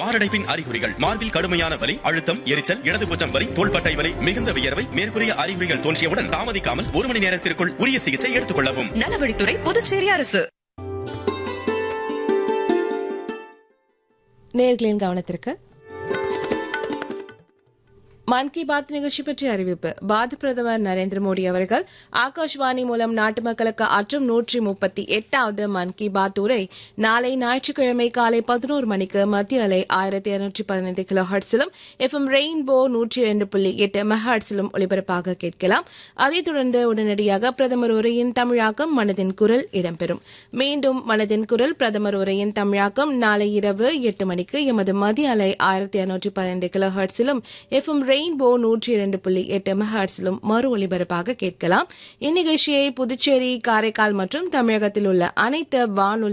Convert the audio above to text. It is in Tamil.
மாரடைப்பின் அறிகுறிகள் மார்பில் கடுமையான வலி அழுத்தம் எரிச்சல் இடதுபூச்சம் வலி தோள்பட்டை வலி மிகுந்த வியர்வை மேற்கூறிய அறிகுறிகள் தோன்றியவுடன் தாமதிக்காமல் ஒரு மணி நேரத்திற்குள் உரிய சிகிச்சை எடுத்துக் கொள்ளவும் நலவழித்துறை புதுச்சேரி அரசு நேர்களின் கவனத்திற்கு மன் கி பாத் நிகழ்ச்சி பற்றிய அறிவிப்பு பாரத பிரதமர் நரேந்திர மோடி அவர்கள் ஆகாஷ்வாணி மூலம் நாட்டு மக்களுக்கு ஆற்றும் நூற்றி முப்பத்தி எட்டாவது மன் கி பாத் உரை நாளை ஞாயிற்றுக்கிழமை காலை பதினோரு மணிக்கு மத்திய அலை ஆயிரத்தி இருநூற்றி பதினைந்து கிலோ ஹர்ட்ஸிலும் எஃப்எம் ரெயின்போ நூற்றி இரண்டு புள்ளி எட்டு மெஹாட்ஸிலும் ஒலிபரப்பாக கேட்கலாம் அதைத் தொடர்ந்து உடனடியாக பிரதமர் உரையின் தமிழாக்கம் மனதின் குரல் இடம்பெறும் மீண்டும் மனதின் குரல் பிரதமர் உரையின் தமிழாக்கம் நாளை இரவு எட்டு மணிக்கு எமது மத்திய அலை ஆயிரத்தி இருநூற்றி பதினைந்து கிலோ ஹர்ட்ஸிலும் எஃப்எம் ரெயின்போ நூற்றி இரண்டு புள்ளி எட்டு மெஹாட்ஸிலும் மறு ஒலிபரப்பாக கேட்கலாம் இந்நிகழ்ச்சியை புதுச்சேரி காரைக்கால் மற்றும் தமிழகத்தில் உள்ள அனைத்து வானொலி